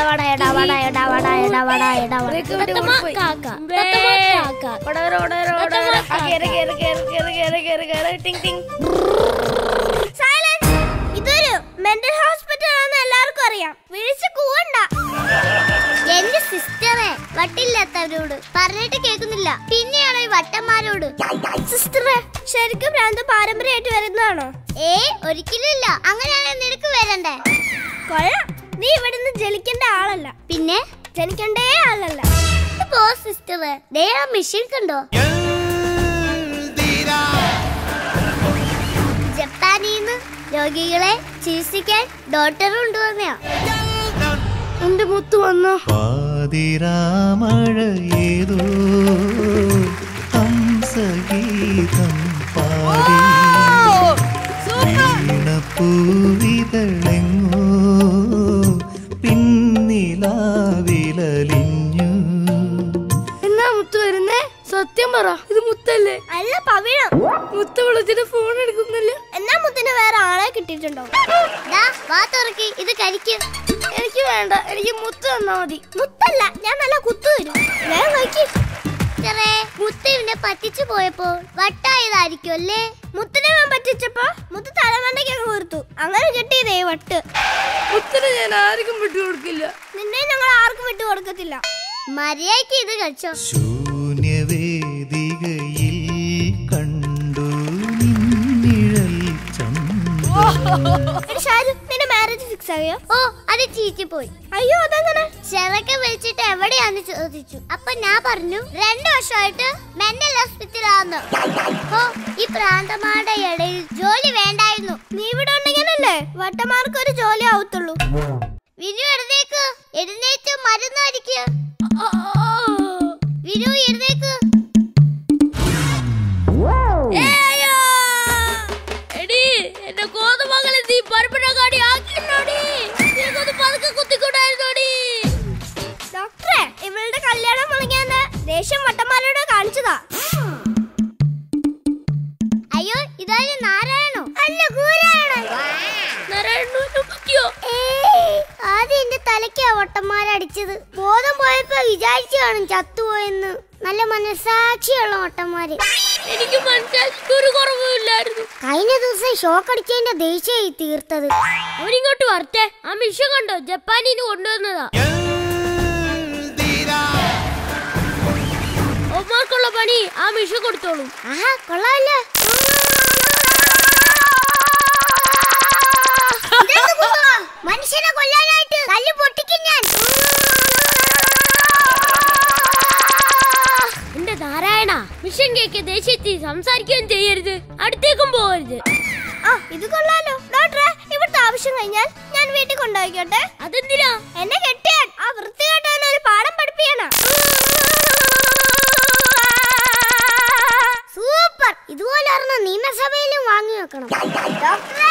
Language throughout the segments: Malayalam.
വട എടാ വട എടാ വട എടാ വട എടാ വട ബ്രേക്ക് വിട്ട് തത്തമ്മ ഓടിപ്പോയി. കാക്ക ബേ. തത്തമ്മ കാക്ക ഓടാറ്, ഓടാറ്, ഓടാറ്. ആ, കേറ്, കേറ്, കേറ്, കേറ്, കേറ്, കേറ്, കേറ്. ടിങ്, ടിങ്. സൈലൻസ് ഇതൊരു മെന്റൽ ഹോസ്പിറ്റൽ ആണെന്ന് എല്ലാവർക്കും അറിയാം വിളിച്ച് കൂവണ്ട എന്റെ സിസ്റ്ററെ വട്ടില്ലാത്തവരോട് പറഞ്ഞിട്ട് കേൾക്കുന്നില്ല പിന്നെയാണോ ഈ വട്ടന്മാരോട് സിസ്റ്ററെ ശരിക്കും ഭ്രാന്ത് പാരമ്പര്യമായിട്ട് വരുന്നതാണോ ഏ ഒരിക്കലില്ല അങ്ങനെയാണെങ്കിൽ നിനക്ക് വരണ്ടേ കൊള്ളാം നീ ഇവിടുന്ന് ജനിക്കേണ്ട ആളല്ല പിന്നെ ജനിക്കേണ്ടേ ആളല്ല പോ സിസ്റ്ററെ ദേ ആ മെഷീൻ കണ്ടോ ജപ്പാനിന്ന് രോഗികളെ ചികിത്സിക്കാൻ ഡോക്ടർ കൊണ്ടുവന്നയാ എന്റെ മുത്ത് വന്നോ പാതിരാമഴ ഏതോ ഹംസഗീതം പാടി വീണപ്പൂവിതളെങ്ങോ പിന്നിലാവിലലിഞ്ഞു എന്നാ മുത്ത് വരുന്നേ സത്യം പറ ഇത് മുത്തല്ലേ അല്ല പവിഴം മുത്ത് വിളിച്ചിട്ട് ഫോൺ എടുക്കുന്നില്ല എന്നാ മുത്തിന് വേറെ ആളെ കിട്ടിയിട്ടുണ്ടോ വാ തുറക്കി ഇത് കരിക്ക് എനിക്ക് വേണ്ട എനിക്ക് മുത്ത് തന്നാ മതി മുത്തല്ല ഞാൻ നല്ല കുത്തു തരും വേഗം കഴിക്ക് ചെറേ മുത്ത് ഇവനെ പറ്റിച്ചു പോയപ്പോ വട്ടായതായിരിക്കും അല്ലേ മുത്തിനെ അവൻ പറ്റിച്ചപ്പോ മുത്ത് തലമണ്ടയ്ക്ക് അങ്ങ് വീർത്തു അങ്ങനെ കിട്ടിയതേ വട്ട് മുത്തിന് ഞാൻ ആർക്കും വിട്ടു കൊടുക്കില്ല നിന്നെ ഞങ്ങൾ ആർക്കും വിട്ടു കൊടുക്കത്തില്ല മര്യാദക്ക് ഇത് കഴിച്ചോ ശൂന്യവേദികയിൽ കണ്ടു നിന്നിഴൽ ചന്ദ്ര എടി ഷാരു നിന്റെ മാരേജ് ഫിക്സ് ആയോ ഓ അത് ചീറ്റി പോയി അയ്യോ അതെങ്ങനെ ചെറുക്കെ വിളിച്ചിട്ട് എവിടെയാന്ന് ചോദിച്ചു അപ്പൊ ഞാൻ പറഞ്ഞു രണ്ടു വർഷമായിട്ട് മെന്റൽ ഹോസ്പിറ്റലാന്ന് ഓ ഈ പ്രാന്തമാരുടെ ഇടയിൽ ജോലി വേണ്ടായിരുന്നു നീ ഇവിടെ ഉണ്ടെങ്കിലല്ലേ വട്ടമാർക്ക് ഒരു ജോലി ആവത്തുള്ളൂ വിനു എഴുന്നേക്ക് എഴുന്നേറ്റ് മരുന്ന് അടിക്കുക വിനു എഴുന്നേക്ക് എടി എന്റെ കോതുമകളെ നീ പരപ്പനങ്ങാടി ആക്കിയോടി നിനക്കൊന്ന് പതുക്കെ കുത്തിക്കൂടായിരുന്നോടി ഡോക്ടറെ ഇവളുടെ കല്യാണം മുടങ്ങിയാൽ ദേഷ്യം വട്ടന്മാരോട് കാണിച്ചതാ അയ്യോ ഇതാര് നാരായണോ അല്ല കൂരായണോ നാരായണനു പറ്റിയോ ആദ്യം എന്റെ തലയ്ക്കാ വട്ടന്മാരടിച്ചത് ബോധം പോയപ്പോ വിചാരിച്ചു കാണും ചത്തുപോയെന്ന് നല്ല മനസാക്ഷിയുള്ള വട്ടന്മാര് എനിക്ക് മനസ്സിലായി ഒരു കുറവുമില്ലായിരുന്നു കഴിഞ്ഞ ദിവസം ഷോക്ക് അടിച്ചതിന്റെ ദേഷ്യായി തീർത്തത് അവനിങ്ങോട്ട് വരട്ടെ ആ മിഷൻ കണ്ടോ ജപ്പാനിന്ന് കൊണ്ടുവന്നതാ ഒമാക്കുള്ള പണി ആ മിഷൻ കൊടുത്തോളും ആഹാ കൊള്ളാമല്ലോ ഇതെന്ത് കുത്തുവാ? മനുഷ്യനെ കൊല്ലാനായിട്ട് കല്ല് പൊട്ടിക്കും ഞാൻ എന്റെ നാരായണ മിഷൻ കേക്ക് ദേശീയത്തിൽ സംസാരിക്കുകയും ചെയ്യരുത് അടുത്തേക്കും പോകരുത് ആ ഇത് കൊള്ളാലോ ഡോക്ടറെ ഇവിടുത്തെ ആവശ്യം കഴിഞ്ഞാൽ ഞാൻ വീട്ടിൽ കൊണ്ടുപോയിക്കോട്ടെ അതെന്തിനാ എന്നെ കെട്ടിയാൻ ആ വൃത്തികെട്ടവനെ ഒരു പാഠം പഠിപ്പിക്കണം സൂപ്പർ ഇതുപോലെ ഒരെണ്ണം നിയമസഭയിലും വാങ്ങി വെക്കണം ഡോക്ടറേ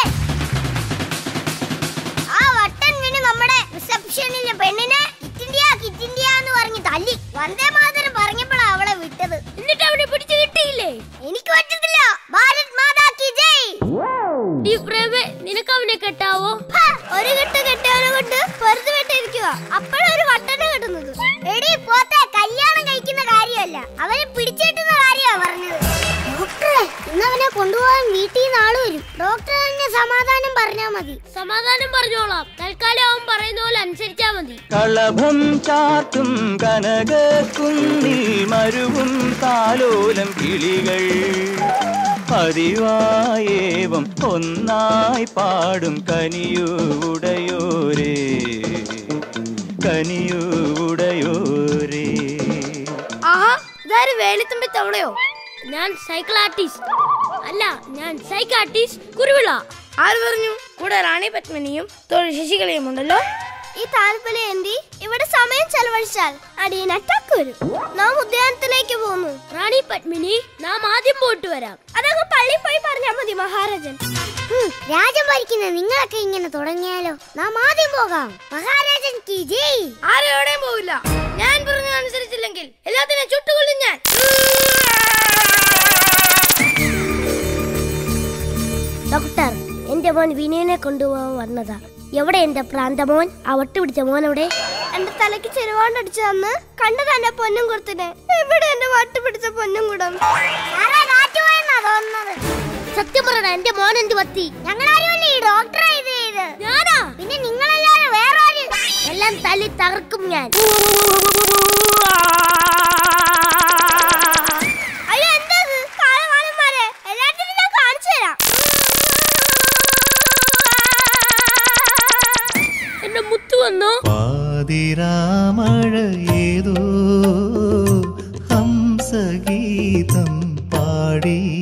ആ വട്ടൻ വീണ് നമ്മുടെ റിസപ്ഷനിലെ പെണ്ണിനെ കിറ്റിന്ത്യ കിറ്റിന്ത്യ എന്ന് പറഞ്ഞ് തല്ലി വന്ദേ മാതരം പറഞ്ഞപ്പോഴാ അവളെ വിട്ടത് എന്നിട്ട് അവനെ പിടിച്ചു കിട്ടിയില്ലേ എനിക്ക് പറ്റത്തില്ല ഭാരത് മാതാ കി ജയ് ഈ പ്രേമേ നിനക്ക് അവനെ കെട്ടാവോ ഹാ, ഒരു കെട്ട് കെട്ടിയവനെ കൊണ്ട് വെറുതെ വിട്ടിരിക്കുക അപ്പോഴൊരു വട്ടനെ കിട്ടുന്നത് എടി പോത്തെ കല്യാണം കഴിക്കുന്ന കാര്യമല്ല അവനെ പിടിച്ചിട്ടുന്ന കാര്യമാ പറഞ്ഞത് ഡോക്ടറെ ഇന്ന് അവനെ കൊണ്ടുപോകാൻ വീട്ടിൽ നിന്ന് ആള് വരും ഡോക്ടർ തന്നെ സമാധാനം പറഞ്ഞാ മതി സമാധാനം പറഞ്ഞോളാം തൽക്കാലം അവൻ പറയുന്ന പോലെ അനുസരിച്ചാ മതി കളഭം ചാത്തും കനകക്കുന്നിൽ മരുവും താലോലം കിളികൾ പതിവായേവം ഒന്നായി പാടും കനിയൂടയോരേ കനിയൂടയോരേ ആഹാ ഇതാര് വേലിത്തുമ്പി തവളയോ ഞാൻ സൈക്കിൾ ആർട്ടിസ്റ്റ് അല്ല ഞാൻ സൈക്കാർട്ടിസ്റ്റ് കുരുവിള ആര് പറഞ്ഞു കൂടെ റാണി പത്മിനിയും തൊഴിൽ ശശികളയും ഉണ്ടല്ലോ ഈ താല്പര്യം എന്തി ഇവിടെ സമയം ചെലവഴിച്ചാൽ അടിയൻ അറ്റാക്ക് വരും നാം ഉദ്യാനത്തിലേക്ക് പോകുന്നു റാണി പത്മിനി നാം ആദ്യം പോയിട്ട് വരാം അതങ്ങ് പള്ളിയിൽ പോയി പറഞ്ഞാൽ മതി മഹാരാജൻ രാജൻ ഭരിക്കുന്ന നിങ്ങളൊക്കെ ഇങ്ങനെ തുടങ്ങിയാലോ നാം ആദ്യം പോകാം മഹാരാജൻ കി ജയ് ആരും എവിടെയും പോവില്ല ഞാൻ പറഞ്ഞതനുസരിച്ചില്ലെങ്കിൽ എല്ലാത്തിനും ചുട്ടുകൊള്ളും ഞാൻ ഡോക്ടർ എന്റെ മോൻ വിനയനെ കൊണ്ടുപോകാൻ വന്നതാ എവിടെ എന്റെ പ്രാന്തമോൻ ആ വട്ട് പിടിച്ച മോൻ എവിടെ എന്റെ തലയ്ക്ക് ചെരുവാണ്ടടിച്ചു തന്ന് കണ്ടത് എന്റെ പൊന്നും കുടത്തിന് എവിടെ എന്റെ വട്ട് പിടിച്ച പൊന്നും കുടം സത്യം പറയണ എന്റെ മോൻ എന്ത് പറ്റി ഞങ്ങളാരുമല്ലേ ഈ ഡോക്ടറെ ഇത് ചെയ്ത് ഞാനാ പിന്നെ നിങ്ങളല്ലാതെ വേറെ ആര് എല്ലാം തല്ലി തകർക്കും ഞാൻ അയ്യോ എന്തത് കാലവാലന്മാരെ എല്ലാത്തിനും ഞാൻ കാണിച്ചു തരാം എന്റെ മുത്തു വന്നോ പാതിരാമഴ ഏതോ ഹംസഗീതം പാടി